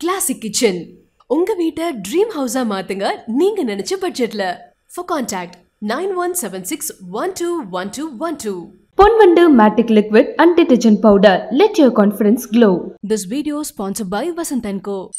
Classic kitchen உங்க வீட்டை dream ஹவுஸா மாத்துங்க நீங்க நினைச்ச பட்ஜெட்ல for contact nine one seven six one two one two one two Ponvandu matic liquid and detergent powder let your confidence glow this video sponsor by Vasanth and co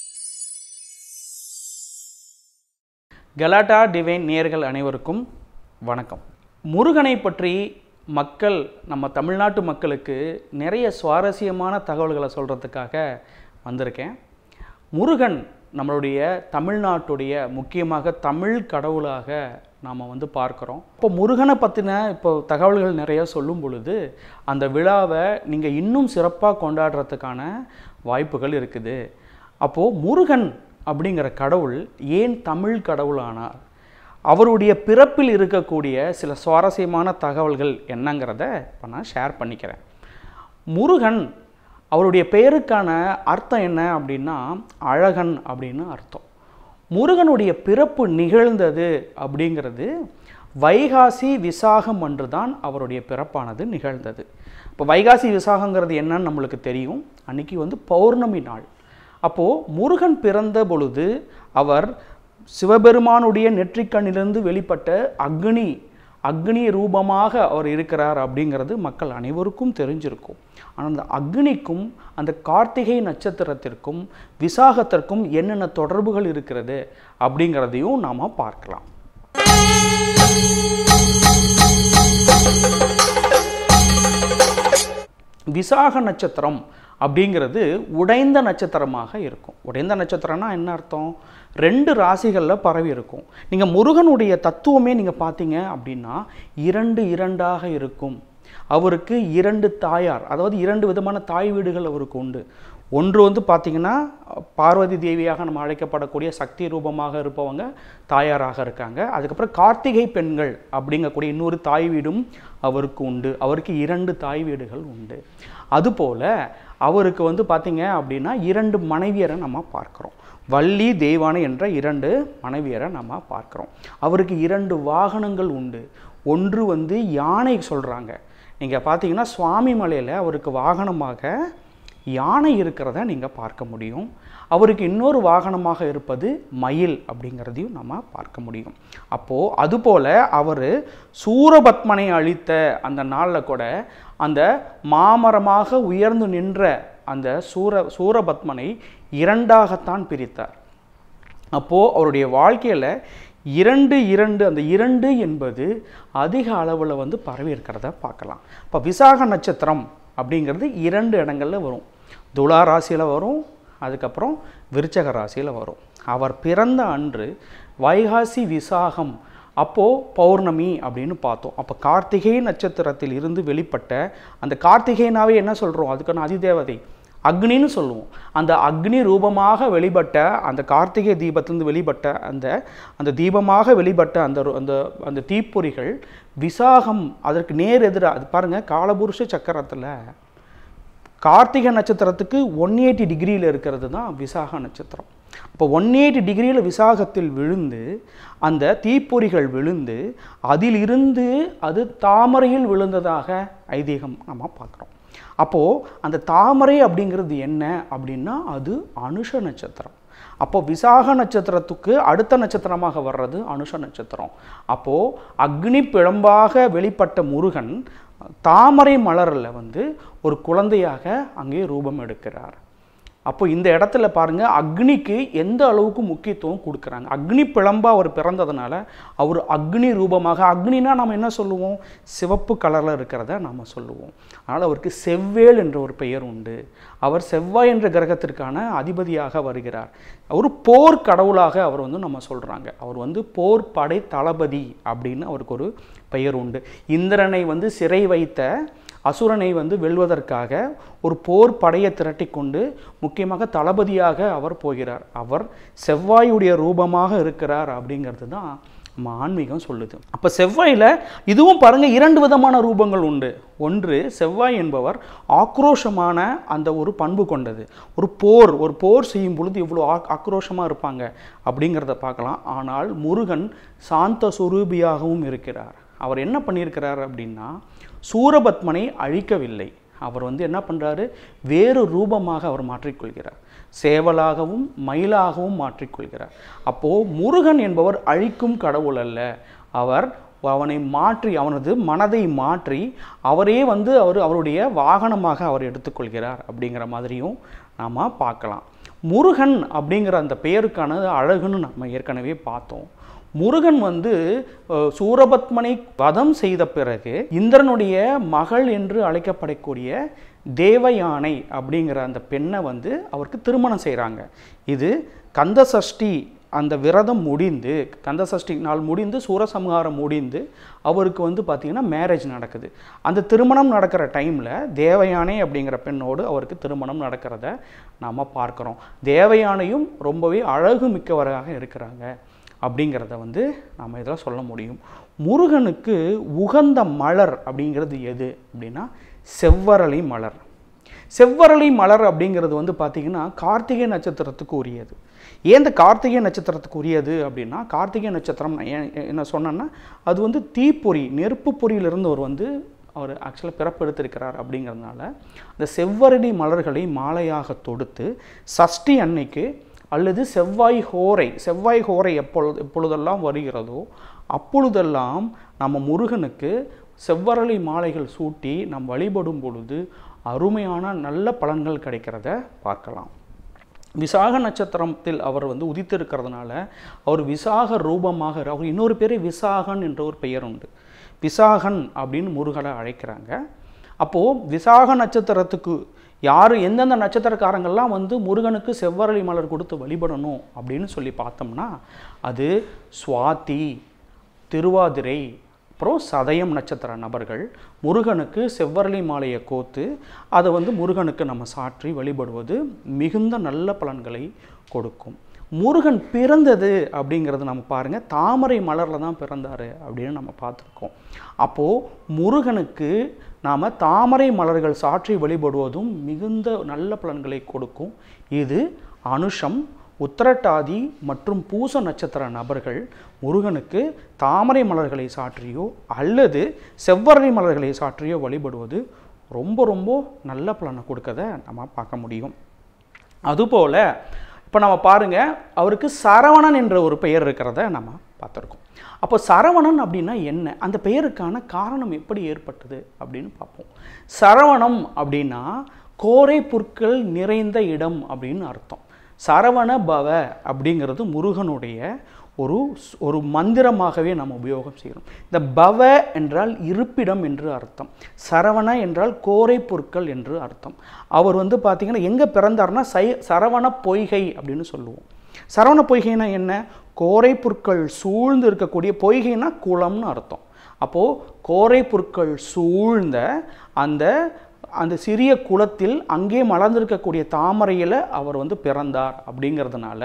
Galatta divine நேர்கள் அனைவருக்கும் வணக்கம் முருகனை பற்றி மக்கள் நம்ம தமிழ்நாட்டு மக்களுக்கு நிறைய சுவாரஸ்யமான தகவல்களை சொல்கிறதுக்காக வந்திருக்கேன் முருகன் நம்மளுடைய தமிழ்நாட்டுடைய முக்கியமாக தமிழ் கடவுளாக நாம் வந்து பார்க்குறோம் இப்போ முருகனை பற்றின இப்போ தகவல்கள் நிறைய சொல்லும் பொழுது அந்த விழாவை நீங்கள் இன்னும் சிறப்பாக கொண்டாடுறதுக்கான வாய்ப்புகள் இருக்குது அப்போது முருகன் அப்படிங்கிற கடவுள் ஏன் தமிழ் கடவுளானார் அவருடைய பிறப்பில் இருக்கக்கூடிய சில சுவாரஸ்யமான தகவல்கள் என்னங்கிறத இப்போ நான் ஷேர் பண்ணிக்கிறேன் முருகன் அவருடைய பெயருக்கான அர்த்தம் என்ன அப்படின்னா அழகன் அப்படின்னு அர்த்தம் முருகனுடைய பிறப்பு நிகழ்ந்தது அப்படிங்கிறது வைகாசி விசாகம் அன்று தான் அவருடைய பிறப்பானது நிகழ்ந்தது இப்போ வைகாசி விசாகங்கிறது என்னன்னு நம்மளுக்கு தெரியும் அன்னைக்கு வந்து பௌர்ணமி நாள் அப்போது முருகன் பிறந்த பொழுது அவர் சிவபெருமானுடைய நெற்றிக்கண்ணிலிருந்து வெளிப்பட்ட அக்னி அக்னி ரூபமாக அவர் இருக்கிறார் அப்படிங்கிறது மக்கள் அனைவருக்கும் தெரிஞ்சிருக்கும் ஆனால் அந்த அக்னிக்கும் அந்த கார்த்திகை நட்சத்திரத்திற்கும் விசாகத்திற்கும் என்னென்ன தொடர்புகள் இருக்கிறது அப்படிங்கிறதையும் நாம் பார்க்கலாம் விசாக நட்சத்திரம் அப்படிங்கிறது உடைந்த நட்சத்திரமாக இருக்கும் உடைந்த நட்சத்திரம்னா என்ன அர்த்தம் ரெண்டு ராசிகளில் பரவி இருக்கும் நீங்கள் முருகனுடைய தத்துவமே நீங்கள் பார்த்தீங்க அப்படின்னா இரண்டு இரண்டாக இருக்கும் அவருக்கு இரண்டு தாயார் அதாவது இரண்டு விதமான தாய் வீடுகள் அவருக்கு உண்டு ஒன்று வந்து பார்த்திங்கன்னா பார்வதி தேவியாக நம்ம அழைக்கப்படக்கூடிய சக்தி ரூபமாக இருப்பவங்க தாயாராக இருக்காங்க அதுக்கப்புறம் கார்த்திகை பெண்கள் அப்படிங்கக்கூடிய இன்னொரு தாய் வீடும் அவருக்கு உண்டு அவருக்கு இரண்டு தாய் வீடுகள் உண்டு அதுபோல் அவருக்கு வந்து பார்த்திங்க அப்படின்னா இரண்டு மனைவியரை நம்ம பார்க்குறோம் வள்ளி தெய்வானை என்ற இரண்டு மனைவியரை நம்ம பார்க்குறோம் அவருக்கு இரண்டு வாகனங்கள் உண்டு ஒன்று வந்து யானை சொல்கிறாங்க நீங்கள் பார்த்தீங்கன்னா சுவாமி மலையில் அவருக்கு வாகனமாக யானை இருக்கிறத நீங்கள் பார்க்க முடியும் அவருக்கு இன்னொரு வாகனமாக இருப்பது மயில் அப்படிங்கிறதையும் நம்ம பார்க்க முடியும் அப்போது அதுபோல் அவர் சூரபத்மனை அழித்த அந்த நாளில் கூட அந்த மாமரமாக உயர்ந்து நின்ற அந்த சூர சூரபத்மனை இரண்டாகத்தான் பிரித்தார் அப்போது அவருடைய வாழ்க்கையில் இரண்டு இரண்டு அந்த இரண்டு என்பது அதிக அளவில் வந்து பரவி இருக்கிறத பார்க்கலாம் இப்போ விசாக நட்சத்திரம் அப்படிங்கிறது இரண்டு இடங்களில் வரும் துலா ராசியில் வரும் அதுக்கப்புறம் விருச்சக ராசியில் வரும் அவர் பிறந்த அன்று வைகாசி விசாகம் அப்போது பௌர்ணமி அப்படின்னு பார்த்தோம் அப்போ கார்த்திகை நட்சத்திரத்தில் இருந்து வெளிப்பட்ட அந்த கார்த்திகைனாவே என்ன சொல்கிறோம் அதுக்கான அதிதேவதை அக்னின்னு சொல்லுவோம் அந்த அக்னி ரூபமாக வெளிப்பட்ட அந்த கார்த்திகை தீபத்திலிருந்து வெளிப்பட்ட அந்த அந்த தீபமாக வெளிப்பட்ட அந்த ரு- அந்த அந்த தீப்பொறிகள் விசாகம் அதற்கு நேர் எதிராக அது பாருங்கள் காலபுருஷ சக்கரத்தில் கார்த்திகை நட்சத்திரத்துக்கு ஒன் எயிட்டி டிகிரியில் இருக்கிறது தான் விசாக நட்சத்திரம் இப்போ ஒன் எயிட்டி டிகிரியில் விசாகத்தில் விழுந்து அந்த தீப்பொறிகள் விழுந்து அதிலிருந்து அது தாமரையில் விழுந்ததாக ஐதீகம் நம்ம பார்க்குறோம் அப்போது அந்த தாமரை அப்படிங்கிறது என்ன அப்படின்னா அது அனுஷ நட்சத்திரம் அப்போ விசாக நட்சத்திரத்துக்கு அடுத்த நட்சத்திரமாக வர்றது அனுஷ நட்சத்திரம் அப்போது அக்னி பிழம்பாக வெளிப்பட்ட முருகன் தாமரை மலரில் வந்து ஒரு குழந்தையாக அங்கே ரூபம் எடுக்கிறார் அப்போ இந்த இடத்துல பாருங்க அக்னிக்கு எந்த அளவுக்கு முக்கியத்துவம் கொடுக்குறாங்க அக்னி பிழம்பா அவர் பிறந்ததுனால அவர் அக்னி ரூபமாக அக்னினா நம்ம என்ன சொல்லுவோம் சிவப்பு கலரில் இருக்கிறத நாம் சொல்லுவோம் அதனால் அவருக்கு செவ்வேல் என்ற ஒரு பெயர் உண்டு அவர் செவ்வாய் என்ற கிரகத்திற்கான அதிபதியாக வருகிறார் ஒரு போர் கடவுளாக அவர் வந்து நம்ம சொல்கிறாங்க அவர் வந்து போர் படை தளபதி அப்படின்னு அவருக்கு ஒரு பெயர் உண்டு இந்திரனை வந்து சிறை வைத்த அசுரனை வந்து வெல்வதற்காக ஒரு போர் படையை திரட்டி கொண்டு முக்கியமாக தளபதியாக அவர் போகிறார் அவர் செவ்வாயுடைய ரூபமாக இருக்கிறார் அப்படிங்கிறது தான் நம்ம ஆன்மீகம் சொல்லுது அப்போ செவ்வாயில் இதுவும் பாருங்கள் இரண்டு விதமான ரூபங்கள் உண்டு ஒன்று செவ்வாய் என்பவர் ஆக்ரோஷமான அந்த ஒரு பண்பு கொண்டது ஒரு போர் ஒரு போர் செய்யும் பொழுது இவ்வளோ ஆக் ஆக்ரோஷமாக இருப்பாங்க அப்படிங்கிறத பார்க்கலாம் ஆனால் முருகன் சாந்த சுரூபியாகவும் இருக்கிறார் அவர் என்ன பண்ணியிருக்கிறார் அப்படின்னா சூரபத்மனை அழிக்கவில்லை அவர் வந்து என்ன பண்ணுறாரு வேறு ரூபமாக அவர் மாற்றிக்கொள்கிறார் சேவலாகவும் மயிலாகவும் மாற்றிக்கொள்கிறார் அப்போது முருகன் என்பவர் அழிக்கும் கடவுள் அல்ல அவர் அவனை மாற்றி அவனது மனதை மாற்றி அவரே வந்து அவர் அவருடைய வாகனமாக அவர் எடுத்துக்கொள்கிறார் அப்படிங்கிற மாதிரியும் நாம் பார்க்கலாம் முருகன் அப்படிங்கிற அந்த பெயருக்கான அழகுன்னு நம்ம ஏற்கனவே பார்த்தோம் முருகன் வந்து அஹ், சூரபத்மனை வதம் செய்த பிறகு இந்திரனுடைய மகள் என்று அழைக்கப்படக்கூடிய தேவயானை அப்படிங்கிற அந்த பெண்ணை வந்து அவருக்கு திருமணம் செய்கிறாங்க இது கந்த சஷ்டி அந்த விரதம் முடிந்து கந்த சஷ்டி நாள் முடிந்து சூரசம்ஹாரம் முடிந்து அவருக்கு வந்து பார்த்திங்கன்னா மேரேஜ் நடக்குது அந்த திருமணம் நடக்கிற டைமில் தேவயானை அப்படிங்கிற பெண்ணோடு அவருக்கு திருமணம் நடக்கிறத நாம் பார்க்குறோம் தேவயானையும் ரொம்பவே அழகு மிக்கவராக இருக்கிறாங்க அப்படிங்கிறத வந்து நாம் இதில் சொல்ல முடியும் முருகனுக்கு உகந்த மலர் அப்படிங்கிறது எது அப்படின்னா செவ்வரளி மலர் செவ்வரளி மலர் அப்படிங்கிறது வந்து பார்த்திங்கன்னா கார்த்திகை நட்சத்திரத்துக்கு உரியது ஏன் இந்த கார்த்திகை நட்சத்திரத்துக்கு உரியது அப்படின்னா கார்த்திகை நட்சத்திரம் நான் ஏன் என்ன சொன்னேன்னா அது வந்து தீப்பொறி நெருப்பு பொறியிலிருந்து அவர் வந்து அவர் ஆக்சுவலாக பிறப்பெடுத்திருக்கிறார் அப்படிங்கிறதுனால அந்த செவ்வரளி மலர்களை மாலையாக தொடுத்து சஷ்டி அன்னைக்கு அல்லது செவ்வாய் ஹோரை செவ்வாய் ஹோரை எப்பொழுது எப்பொழுதெல்லாம் வருகிறதோ அப்பொழுதெல்லாம் நம்ம முருகனுக்கு செவ்வரளி மாலைகள் சூட்டி நாம் வழிபடும் பொழுது அருமையான நல்ல பலன்கள் கிடைக்கிறத பார்க்கலாம் விசாக நட்சத்திரத்தில் அவர் வந்து உதித்திருக்கிறதுனால அவர் விசாக ரூபமாக அவர் இன்னொரு பேர் விசாகன் என்ற ஒரு பெயர் உண்டு விசாகன் அப்படின்னு முருகனை அழைக்கிறாங்க அப்போது விசாக நட்சத்திரத்துக்கு யார் எந்தெந்த நட்சத்திரக்காரங்கள்லாம் வந்து முருகனுக்கு செவ்வரளி மலர் கொடுத்து வழிபடணும் அப்படின்னு சொல்லி பார்த்தோம்னா அது சுவாதி திருவாதிரை அப்புறம் சதயம் நட்சத்திர நபர்கள் முருகனுக்கு செவ்வரளி மாலையை கோத்து அதை வந்து முருகனுக்கு நம்ம சாற்றி வழிபடுவது மிகுந்த நல்ல பலன்களை கொடுக்கும் முருகன் பிறந்தது அப்படிங்கிறது நம்ம பாருங்கள் தாமரை மலரில் தான் பிறந்தார் அப்படின்னு நம்ம பார்த்துருக்கோம் அப்போது முருகனுக்கு நாம் தாமரை மலர்கள் சாற்றி வழிபடுவதும் மிகுந்த நல்ல பலன்களை கொடுக்கும் இது அனுஷம் உத்திரட்டாதி மற்றும் பூச நட்சத்திர நபர்கள் முருகனுக்கு தாமரை மலர்களை சாற்றியோ அல்லது செவ்வரளி மலர்களை சாற்றியோ வழிபடுவது ரொம்ப ரொம்ப நல்ல பலனை கொடுக்கறத நம்ம பார்க்க முடியும் அதுபோல் இப்போ நம்ம பாருங்க அவருக்கு சரவணன் என்ற ஒரு பெயர் இருக்கிறத நம்ம பார்த்துருக்கோம் அப்போ சரவணன் அப்படின்னா என்ன அந்த பெயருக்கான காரணம் எப்படி ஏற்பட்டது அப்படின்னு பார்ப்போம் சரவணம் அப்படின்னா கோரை புற்கள் நிறைந்த இடம் அப்படின்னு அர்த்தம் சரவண பவ அப்படிங்கிறது முருகனுடைய ஒரு ஸ்- ஒரு மந்திரமாகவே நம்ம உபயோகம் செய்கிறோம் இந்த பவ என்றால் இருப்பிடம் என்று அர்த்தம் சரவண என்றால் கோரை பொருட்கள் என்று அர்த்தம் அவர் வந்து பார்த்திங்கன்னா எங்கே பிறந்தார்னா சை சரவண பொய்கை அப்படின்னு சொல்லுவோம் சரவண பொய்கைனா என்ன கோரை புற்கள் சூழ்ந்து இருக்கக்கூடிய பொய்கைனா குளம்னு அர்த்தம் அப்போது கோரை புற்கள் சூழ்ந்த அந்த அந்த சிறிய குளத்தில் அங்கே மலர்ந்திருக்கக்கூடிய தாமரையில் அவர் வந்து பிறந்தார் அப்படிங்கிறதுனால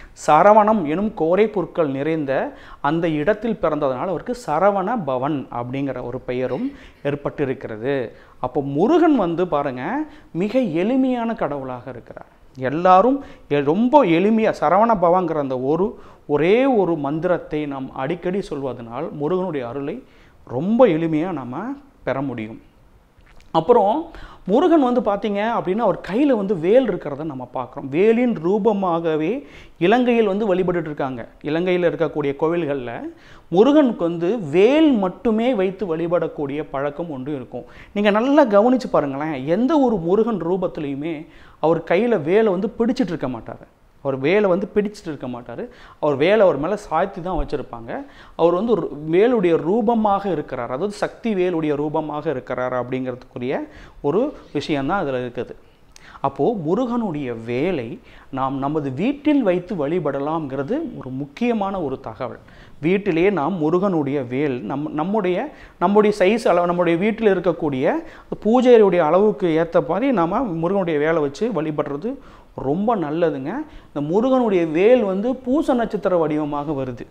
சரவணம் எனும் கோரை பொருட்கள் நிறைந்த அந்த இடத்தில் பிறந்ததுனால அவருக்கு சரவண பவன் அப்படிங்கிற ஒரு பெயரும் ஏற்பட்டிருக்கிறது அப்போ முருகன் வந்து பாருங்க மிக எளிமையான கடவுளாக இருக்கிறார் எல்லாரும் எ- ரொம்ப எளிமையாக சரவண பவங்கிற அந்த ஒரு ஒரே ஒரு மந்திரத்தை நாம் அடிக்கடி சொல்வதனால் முருகனுடைய அருளை ரொம்ப எளிமையாக நம்ம பெற முடியும் அப்புறம் முருகன் வந்து பார்த்தீங்க அப்படின்னா அவர் கையில் வந்து வேல் இருக்கிறத நம்ம பார்க்குறோம் வேலின் ரூபமாகவே இலங்கையில் வந்து வழிபட்டுட்டு இருக்காங்க இலங்கையில் இருக்கக்கூடிய கோவில்களில் முருகனுக்கு வந்து வேல் மட்டுமே வைத்து வழிபடக்கூடிய பழக்கம் ஒன்று இருக்கும் நீங்கள் நல்லா கவனித்து பாருங்களேன் எந்த ஒரு முருகன் ரூபத்துலேயுமே அவர் கையில் வேலை வந்து பிடிச்சிட்டு இருக்க மாட்டார் அவர் வேலை வந்து பிடிச்சிட்டு இருக்க மாட்டார் அவர் வேலை அவர் மேலே சாய்த்தி தான் வச்சுருப்பாங்க அவர் வந்து ஒரு வேலுடைய ரூபமாக இருக்கிறார் அதாவது சக்தி வேலுடைய ரூபமாக இருக்கிறார் அப்படிங்கிறதுக்குரிய ஒரு விஷயந்தான் அதில் இருக்குது அப்போது முருகனுடைய வேலை நாம் நமது வீட்டில் வைத்து வழிபடலாம்ங்கிறது ஒரு முக்கியமான ஒரு தகவல் வீட்டிலேயே நாம் முருகனுடைய வேல் நம் நம்முடைய நம்முடைய சைஸ் அளவு நம்முடைய வீட்டில் இருக்கக்கூடிய பூஜையுடைய அளவுக்கு ஏற்ற மாதிரி நாம் முருகனுடைய வேலை வச்சு வழிபடுறது ரொம்ப நல்லதுங்க இந்த முருகனுடைய வேல் வந்து பூச நட்சத்திர வடிவமாக வருது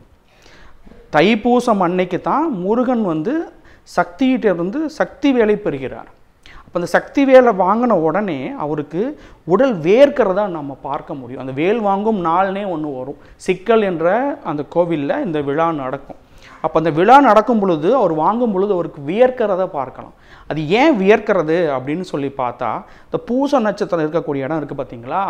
தைப்பூசம் அன்னைக்கு தான் முருகன் வந்து சக்தியிட்டிருந்து சக்தி வேலை பெறுகிறார் அப்போ அந்த சக்தி வேலை வாங்கின உடனே அவருக்கு உடல் வேர்க்கிறதா நம்ம பார்க்க முடியும் அந்த வேல் வாங்கும் நாள்னே ஒன்று வரும் சிக்கல் என்ற அந்த கோவிலில் இந்த விழா நடக்கும் அப்போ அந்த விழா நடக்கும் பொழுது அவர் வாங்கும் பொழுது அவருக்கு வியர்க்கிறத பார்க்கலாம் அது ஏன் வியர்க்கிறது அப்படின்னு சொல்லி பார்த்தா இந்த பூச நட்சத்திரம் இருக்கக்கூடிய இடம் இருக்குது பார்த்தீங்களா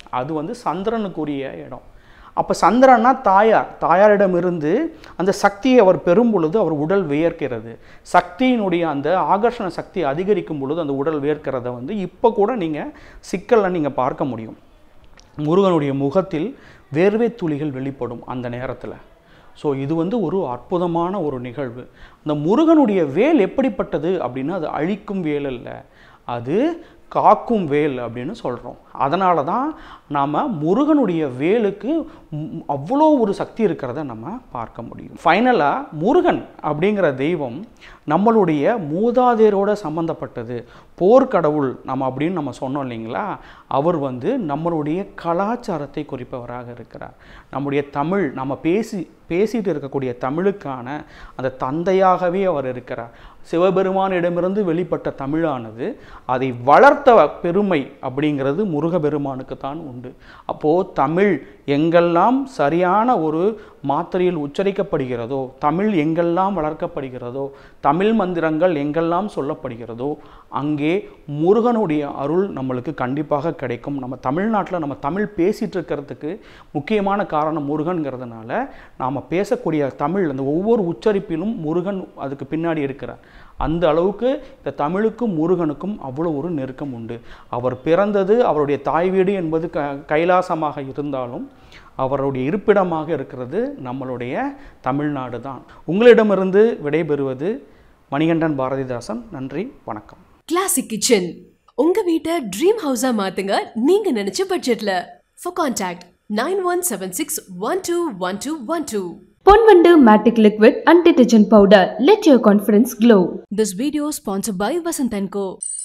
அது வந்து சந்திரனுக்குரிய இடம் அப்போ சந்திரன்னா தாயார் தாயாரிடமிருந்து அந்த சக்தியை அவர் பெறும் பொழுது அவர் உடல் வியர்க்கிறது சக்தியினுடைய அந்த ஆகர்ஷண சக்தி அதிகரிக்கும் பொழுது அந்த உடல் வியர்க்கிறத வந்து இப்போ கூட நீங்கள் சிக்கலில் நீங்கள் பார்க்க முடியும் முருகனுடைய முகத்தில் வேர்வை துளிகள் வெளிப்படும் அந்த நேரத்தில் ஸோ இது வந்து ஒரு அற்புதமான ஒரு நிகழ்வு அந்த முருகனுடைய வேல் எப்படிப்பட்டது அப்படின்னா அது அழிக்கும் வேல் அல்ல அது காக்கும் வேல் அப்படின்னு சொல்கிறோம் அதனால தான் நாம் முருகனுடைய வேலுக்கு ம், அவ்வளோ ஒரு சக்தி இருக்கிறத நம்ம பார்க்க முடியும் ஃபைனலாக முருகன் அப்படிங்கிற தெய்வம் நம்மளுடைய மூதாதையரோட சம்மந்தப்பட்டது போர்க்கடவுள் நம்ம அப்படின்னு நம்ம சொன்னோம் இல்லைங்களா அவர் வந்து நம்மளுடைய கலாச்சாரத்தை குறிப்பவராக இருக்கிறார் நம்முடைய தமிழ் நம்ம பேசி பேசிட்டு இருக்கக்கூடிய தமிழுக்கான அந்த தந்தையாகவே அவர் இருக்கிறார் சிவபெருமானிடமிருந்து வெளிப்பட்ட தமிழானது அதை வளர்த்த பெருமை அப்படிங்கிறது முருகபெருமானுக்கு தான் உண்டு அப்போது தமிழ் எங்கெல்லாம் சரியான ஒரு மாத்திரையில் உச்சரிக்கப்படுகிறதோ தமிழ் எங்கெல்லாம் வளர்க்கப்படுகிறதோ தமிழ் மந்திரங்கள் எங்கெல்லாம் சொல்லப்படுகிறதோ அங்கே முருகனுடைய அருள் நம்மளுக்கு கண்டிப்பாக கிடைக்கும் நம்ம தமிழ்நாட்டில் நம்ம தமிழ் பேசிகிட்டு இருக்கிறதுக்கு முக்கியமான காரணம் முருகன்கிறதுனால நாம் பேசக்கூடிய தமிழ் அந்த ஒவ்வொரு உச்சரிப்பிலும் முருகன் அதுக்கு பின்னாடி இருக்கிறார் அந்த அளவுக்கு இந்த தமிழுக்கும் முருகனுக்கும் அவ்வளோ ஒரு நெருக்கம் உண்டு அவர் பிறந்தது அவருடைய தாய் வீடு என்பது க கைலாசமாக இருந்தாலும் அவருடைய இருப்பிடமாக இருக்கிறது நம்மளுடைய தமிழ்நாடு தான் உங்களிடமிருந்து விடைபெறுவது மணிகண்டன் பாரதிதாசன் நன்றி வணக்கம் கிளாசிக் கிச்சன் உங்க வீட்டை ட்ரீம் ஹவுஸா மாத்துங்க நீங்க நினைச்ச பட்ஜெட்ல for contact nine one seven six one two one two one two Ponvandu matic liquid and detergent powder let your confidence glow This video sponsored by Vasant & Co.